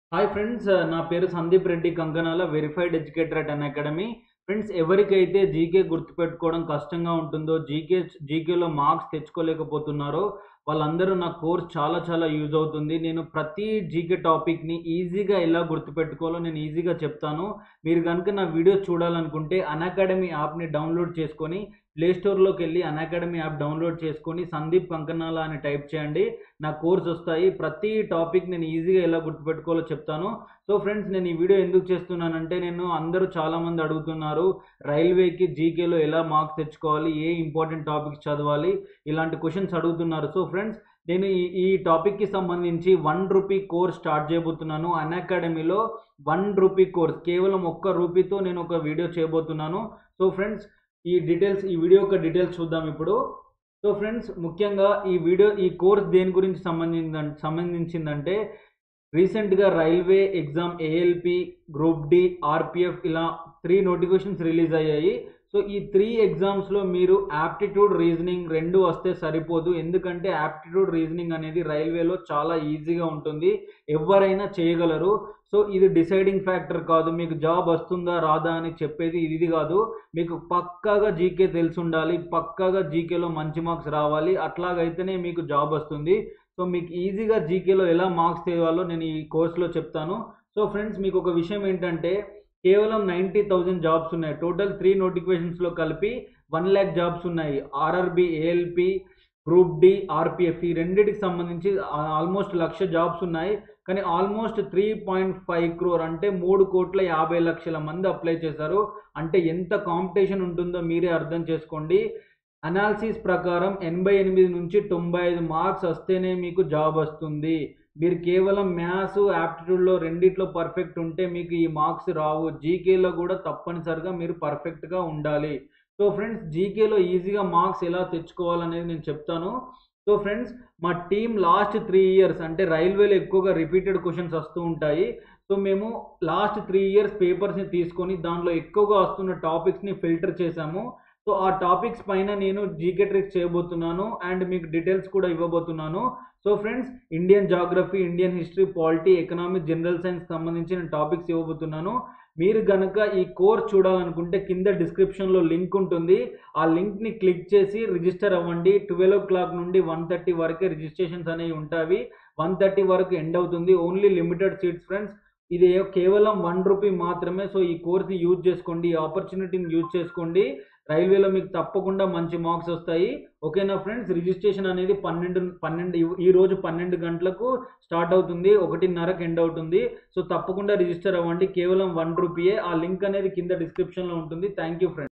hi friends నా పేరు Sandeep Reddy Kankanala verified educator at Unacademy friends ఎవరికైతే జీకే గుర్తుపెట్టుకోవడం కష్టంగా ఉంటుందో జీకే జీకేలో మార్క్స్ తెచ్చుకోలేకపోతున్నారో వాళ్ళందరూ నా కోర్స్ చాలా చాలా యూజ్ అవుతుంది నేను ప్రతి జీకే టాపిక్ని ఈజీగా ఎలా గుర్తుపెట్టుకోవాలో నేను ఈజీగా చెప్తాను మీరు కనుక నా వీడియో చూడాలనుకుంటే అన్ అకాడమీ యాప్ని డౌన్లోడ్ చేసుకొని ప్లే స్టోర్లోకి వెళ్ళి అన్ అకాడమీ యాప్ డౌన్లోడ్ చేసుకొని సందీప్ కంకనాల అని టైప్ చేయండి నా కోర్స్ వస్తాయి ప్రతి టాపిక్ నేను ఈజీగా ఎలా గుర్తుపెట్టుకోవాలో చెప్తాను సో ఫ్రెండ్స్ నేను ఈ వీడియో ఎందుకు చేస్తున్నానంటే నేను అందరూ చాలామంది అడుగుతున్నారు రైల్వేకి జీకేలో ఎలా మార్క్స్ తెచ్చుకోవాలి ఏ ఇంపార్టెంట్ టాపిక్స్ చదవాలి ఇలాంటి క్వశ్చన్స్ అడుగుతున్నారు సో ఫ్రెండ్స్ నేను ఈ ఈ టాపిక్కి సంబంధించి వన్ రూపీ కోర్స్ స్టార్ట్ చేయబోతున్నాను అన్ అకాడమీలో వన్ రూపీ కోర్స్ కేవలం ఒక్క రూపీతో నేను ఒక వీడియో చేయబోతున్నాను సో ఫ్రెండ్స్ ఈ డీటెయిల్స్ ఈ వీడియో యొక్క డీటెయిల్స్ చూద్దాం ఇప్పుడు సో ఫ్రెండ్స్ ముఖ్యంగా ఈ వీడియో ఈ కోర్స్ దేని గురించి సంబంధించి సంబంధించిందంటే రీసెంట్గా railway exam ALP group D RPF ఇలా త్రీ నోటిఫికేషన్స్ రిలీజ్ అయ్యాయి సో ఈ త్రీ ఎగ్జామ్స్లో మీరు యాప్టిట్యూడ్ రీజనింగ్ రెండు వస్తే సరిపోదు ఎందుకంటే యాప్టిట్యూడ్ రీజనింగ్ అనేది రైల్వేలో చాలా ఈజీగా ఉంటుంది ఎవరైనా చేయగలరు సో ఇది డిసైడింగ్ ఫ్యాక్టర్ కాదు మీకు జాబ్ వస్తుందా రాదా అని చెప్పేది ఇది కాదు మీకు పక్కాగా జీకే తెలిసి ఉండాలి పక్కాగా జీకేలో మంచి మార్క్స్ రావాలి అట్లాగైతేనే మీకు జాబ్ వస్తుంది సో మీకు ఈజీగా జీకేలో ఎలా మార్క్స్ తేవాలో నేను ఈ కోర్సులో చెప్తాను సో ఫ్రెండ్స్ మీకు ఒక విషయం ఏంటంటే కేవలం నైంటీ థౌజండ్ జాబ్స్ ఉన్నాయి టోటల్ త్రీ నోటిఫికేషన్స్లో కలిపి వన్ ల్యాక్ జాబ్స్ ఉన్నాయి RRB ALP group D RPF ఈ రెండింటికి సంబంధించి ఆల్మోస్ట్ లక్ష జాబ్స్ ఉన్నాయి కానీ almost three point five crore అంటే మూడు కోట్ల యాభై లక్షల మంది అప్లై చేశారు అంటే ఎంత కాంపిటీషన్ ఉంటుందో మీరే అర్థం చేసుకోండి అనాలిసిస్ ప్రకారం ఎనభై ఎనిమిది నుంచి తొంభై ఐదు మార్క్స్ వస్తేనే మీకు జాబ్ వస్తుంది మీరు కేవలం మ్యాథ్స్ యాప్టిట్యూడ్లో రెండిట్లో పర్ఫెక్ట్ ఉంటే మీకు ఈ మార్క్స్ రావు జీకేలో కూడా తప్పనిసరిగా మీరు పర్ఫెక్ట్గా ఉండాలి సో ఫ్రెండ్స్ జీకేలో ఈజీగా మార్క్స్ ఎలా తెచ్చుకోవాలనేది నేను చెప్తాను సో ఫ్రెండ్స్ మా టీం లాస్ట్ త్రీ ఇయర్స్ అంటే రైల్వేలో ఎక్కువగా రిపీటెడ్ క్వశ్చన్స్ వస్తూ ఉంటాయి సో మేము లాస్ట్ త్రీ ఇయర్స్ పేపర్స్ని తీసుకొని దానిలో ఎక్కువగా వస్తున్న టాపిక్స్ని ఫిల్టర్ చేశాము సో ఆ టాపిక్స్ పైన నేను జీకే ట్రిక్స్ చేయబోతున్నాను అండ్ మీకు డీటెయిల్స్ కూడా ఇవ్వబోతున్నాను so friends Indian geography Indian history polity economic general science సంబంధించిన టాపిక్స్ ఇవ్వబోతున్నాను మీరు కనుక ఈ కోర్స్ చూడాలనుకుంటే కింద డిస్క్రిప్షన్లో లింక్ ఉంటుంది ఆ లింక్ని క్లిక్ చేసి రిజిస్టర్ అవ్వండి ట్వెల్వ్ ఓ క్లాక్ నుండి వన్ థర్టీ వరకే రిజిస్ట్రేషన్స్ అనేవి ఉంటాయి వన్ థర్టీ వరకు ఎండ్ అవుతుంది ఓన్లీ లిమిటెడ్ సీట్స్ ఫ్రెండ్స్ ఇది కేవలం వన్ రూపీ మాత్రమే సో ఈ కోర్స్ని యూజ్ చేసుకోండి ఈ ఆపర్చునిటీని యూజ్ చేసుకోండి రైల్వేలో మీకు తప్పకుండా మంచి మార్క్స్ వస్తాయి ఓకేనా ఫ్రెండ్స్ రిజిస్ట్రేషన్ అనేది పన్నెండు పన్నెండు ఈ రోజు పన్నెండు గంటలకు స్టార్ట్ అవుతుంది ఒకటిన్నరకు ఎండ్ అవుతుంది సో తప్పకుండా రిజిస్టర్ అవ్వండి కేవలం వన్ రూపీయే ఆ లింక్ అనేది కింద డిస్క్రిప్షన్లో ఉంటుంది థ్యాంక్ యూ ఫ్రెండ్స్